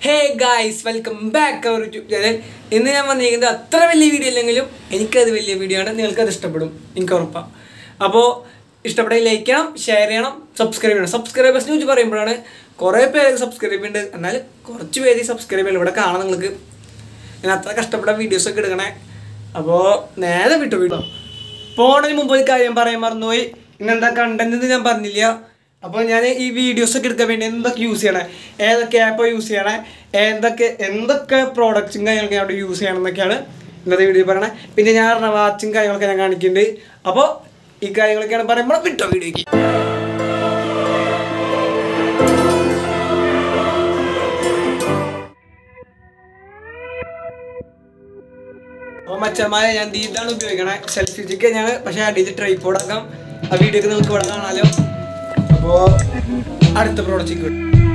hey guys welcome back our YouTube channel ഇന്ന് ഞാൻ വന്നിരിക്കുന്നത് അത്ര വലിയ വീഡിയോ അല്ലെങ്കിലും എനിക്കത് വലിയ വീഡിയോ ആണ് നിങ്ങൾക്കത് ഇഷ്ടപ്പെടും എനിക്ക് ഉറപ്പാണ് അപ്പോൾ ഇഷ്ടപ്പെട്ടെങ്കിൽ ലൈക്ക് ചെയ്യണം ഷെയർ ചെയ്യണം സബ്സ്ക്രൈബ് ചെയ്യണം സബ്സ്ക്രൈബേഴ്സിനെ കുറിച്ച് പറയുമ്പോഴാണ് കുറേ പേര് സബ്സ്ക്രൈബ് ചെയ്യുന്നുണ്ട് എന്നാൽ കുറച്ച് പേര് സബ്സ്ക്രൈബ് ചെയ്യണം ഇവിടെ കാണാം നിങ്ങൾക്ക് ഞാൻ അത്ര കഷ്ടപ്പെട്ട വീഡിയോസൊക്കെ എടുക്കണേ അപ്പോൾ നേരെ വിട്ടു വീട്ടോ പോണതിന് മുമ്പ് ഒരു കാര്യം പറയാൻ മറന്നുപോയി ഇന്നെന്താ കണ്ടന്റ് ഞാൻ പറഞ്ഞില്ല അപ്പോൾ ഞാൻ ഈ വീഡിയോസ് ഒക്കെ എടുക്കാൻ വേണ്ടി എന്തൊക്കെ യൂസ് ചെയ്യണേ ഏതൊക്കെ ആപ്പ് യൂസ് ചെയ്യണേ ഏതൊക്കെ എന്തൊക്കെ പ്രോഡക്റ്റ്സും കാര്യങ്ങളൊക്കെ അവിടെ യൂസ് ചെയ്യണം എന്നൊക്കെയാണ് ഇന്നത്തെ വീഡിയോ പറയണേ പിന്നെ ഞാൻ പറഞ്ഞ വാച്ചും കാര്യങ്ങളൊക്കെ ഞാൻ കാണിക്കുന്നുണ്ട് അപ്പോൾ ഈ കാര്യങ്ങളൊക്കെയാണ് പറയുമ്പോൾ വിട്ടോ വീഡിയോക്ക് അപ്പോൾ മച്ചന്മാരെ ഞാൻ ദീ ഇതാണ് ഉപയോഗിക്കണേ സെൽഫി സ്റ്റിക്ക് ഞാൻ പക്ഷേ അടിയിൽ ട്രൈപ്പോഡ് ആക്കാം ആ വീഡിയോ ഒക്കെ നിങ്ങൾക്ക് ഇവിടെ കാണാമല്ലോ അപ്പോൾ അടുത്ത പ്രോഡക്റ്റ്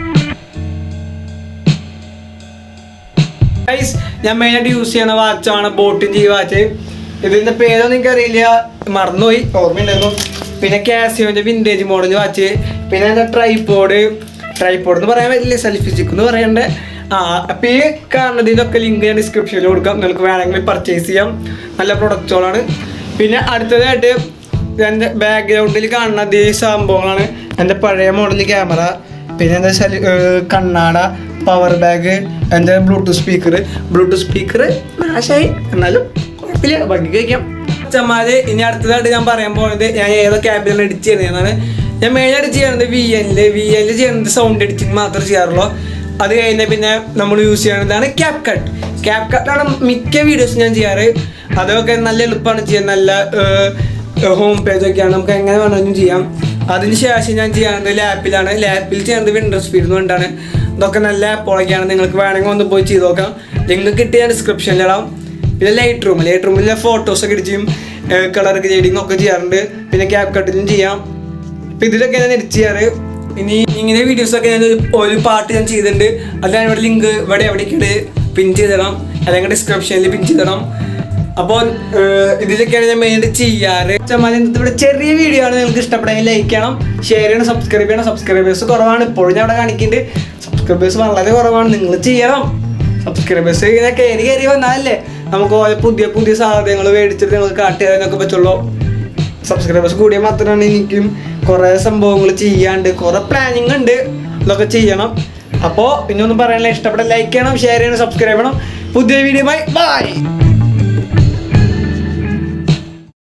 ഗൈസ് ഞാൻ മെയിനായിട്ട് യൂസ് ചെയ്യണ വാച്ചാണ് ബോട്ടിൻ ജി വാച്ച് ഇതിന്റെ പേരൊന്നും എനിക്കറിയില്ല മറന്നുപോയി ഓർമ്മയുണ്ടായിരുന്നു പിന്നെ കാസിയോന്റെ വിന്റേജ് മോഡൽ വാച്ച് പിന്നെ എന്താ ട്രൈപ്പോഡ് ട്രൈപ്പോഡ് എന്ന് പറയാൻ പറ്റില്ല സെൽഫി സ്റ്റിക്ക് എന്ന് പറയണ്ടേ ആ അപ്പം ഈ കാണുന്നതിനൊക്കെ ലിങ്ക് ഞാൻ ഡിസ്ക്രിപ്ഷനിൽ കൊടുക്കാം നിങ്ങൾക്ക് വേണമെങ്കിൽ പർച്ചേസ് ചെയ്യാം നല്ല പ്രൊഡക്റ്റുകളാണ് പിന്നെ അടുത്തതായിട്ട് എൻ്റെ ബാക്ക്ഗ്രൗണ്ടിൽ കാണുന്ന ഈ സംഭവങ്ങളാണ് എൻ്റെ പഴയ മോഡൽ ക്യാമറ പിന്നെ എന്താ വെച്ചാൽ കണ്ണാട പവർ ബാഗ് എൻ്റെ ബ്ലൂടൂത്ത് സ്പീക്കർ ബ്ലൂടൂത്ത് സ്പീക്കർ നാശായി എന്നാലും കുഴപ്പമില്ല ബാക്കി കഴിക്കാം അച്ഛന്മാര് ഇനി അടുത്തതായിട്ട് ഞാൻ പറയാൻ പോകുന്നത് ഞാൻ ഏതോ ക്യാബിലാണ് എഡിറ്റ് ചെയ്യുന്നതാണ് ഞാൻ മെയിനായിട്ട് ചെയ്യുന്നത് വി എല്ലിൽ വി എല്ലിൽ ചെയ്യുന്നത് സൗണ്ട് എഡിറ്റിംഗ് മാത്രമേ ചെയ്യാറുള്ളൂ അത് കഴിഞ്ഞ പിന്നെ നമ്മൾ യൂസ് ചെയ്യുന്നതാണ് ക്യാപ് കട്ട് ക്യാപ് കട്ടാണ് മിക്ക വീഡിയോസും ഞാൻ ചെയ്യാറ് അതൊക്കെ നല്ല എളുപ്പമാണ് ചെയ്യാൻ നല്ല ഹോം പേജ് ഒക്കെയാണ് നമുക്ക് എങ്ങനെ വേണമെങ്കിലും ചെയ്യാം അതിന് ശേഷം ഞാൻ ചെയ്യുന്നത് ലാപ്പിലാണ് ലാപ്പിൽ ചെയ്യുന്നത് വിൻഡോസ് സ്പീഡ് കൊണ്ടാണ് ഇതൊക്കെ നല്ല ആപ്പുകളൊക്കെയാണ് നിങ്ങൾക്ക് വേണമെങ്കിൽ ഒന്ന് പോയി ചെയ്ത് നോക്കാം ലിങ്ക് കിട്ടിയ ഡിസ്ക്രിപ്ഷനിലിടാം പിന്നെ ലൈറ്റ് റൂം ലൈറ്റ് റൂമിലെ ഫോട്ടോസ് ഒക്കെ എഡിറ്റ് ചെയ്യും കളർ ഗ്രേഡിങ് ഒക്കെ ചെയ്യാറുണ്ട് പിന്നെ ക്യാപ് കട്ടിലും ചെയ്യാം അപ്പം ഇതിലൊക്കെ ഞാൻ എഡിറ്റ് ചെയ്യാറ് ഇനി ഇങ്ങനെ വീഡിയോസൊക്കെ ഞാൻ ഒരു- ഒരു പാട്ട് ഞാൻ ചെയ്തിട്ടുണ്ട് അത് ഞാൻ ഇവിടെ ലിങ്ക് ഇവിടെ എവിടേക്കുണ്ട് പിൻ ചെയ്തിടാം അല്ലെങ്കിൽ ഡിസ്ക്രിപ്ഷനിൽ പിൻ ചെയ്തിടാം അപ്പോൾ ഇതിലൊക്കെയാണ് ഞാൻ മെയിനായിട്ട് ചെയ്യാറ് ചമ്മാതി ഇന്നത്തെ ഇവിടെ ചെറിയ വീഡിയോ ആണ് നിങ്ങൾക്ക് ഇഷ്ടപ്പെടുമെങ്കിൽ ലൈക്ക് ചെയ്യണം ഷെയർ ചെയ്യണം സബ്സ്ക്രൈബ് ചെയ്യണം സബ്സ്ക്രൈബേഴ്സ് കുറവാണ് ഇപ്പോഴും ഞാൻ അവിടെ കാണിക്കുന്നുണ്ട് സബ്സ്ക്രൈബേഴ്സ് വളരെ കുറവാണ് നിങ്ങൾ ചെയ്യണം സബ്സ്ക്രൈബേഴ്സ് ഇങ്ങനെ കയറി കയറി വന്നാലല്ലേ നമുക്ക് ഓരോ പുതിയ പുതിയ സാധനങ്ങൾ മേടിച്ചിട്ട് നിങ്ങൾക്ക് കാട്ടുകാരനൊക്കെ പറ്റുള്ളൂ സബ്സ്ക്രൈബേഴ്സ് കൂടിയാൽ മാത്രമാണ് എനിക്കും കുറേ സംഭവങ്ങൾ ചെയ്യാണ്ട് കുറേ പ്ലാനിങ് ഉണ്ട് ഇതൊക്കെ ചെയ്യണം അപ്പോൾ പിന്നെ ഒന്നും പറയാനില്ല ഇഷ്ടപ്പെട്ട ലൈക്ക് ചെയ്യണം ഷെയർ ചെയ്യണം സബ്സ്ക്രൈബ് ചെയ്യണം പുതിയ വീഡിയോ ബൈ ബൈ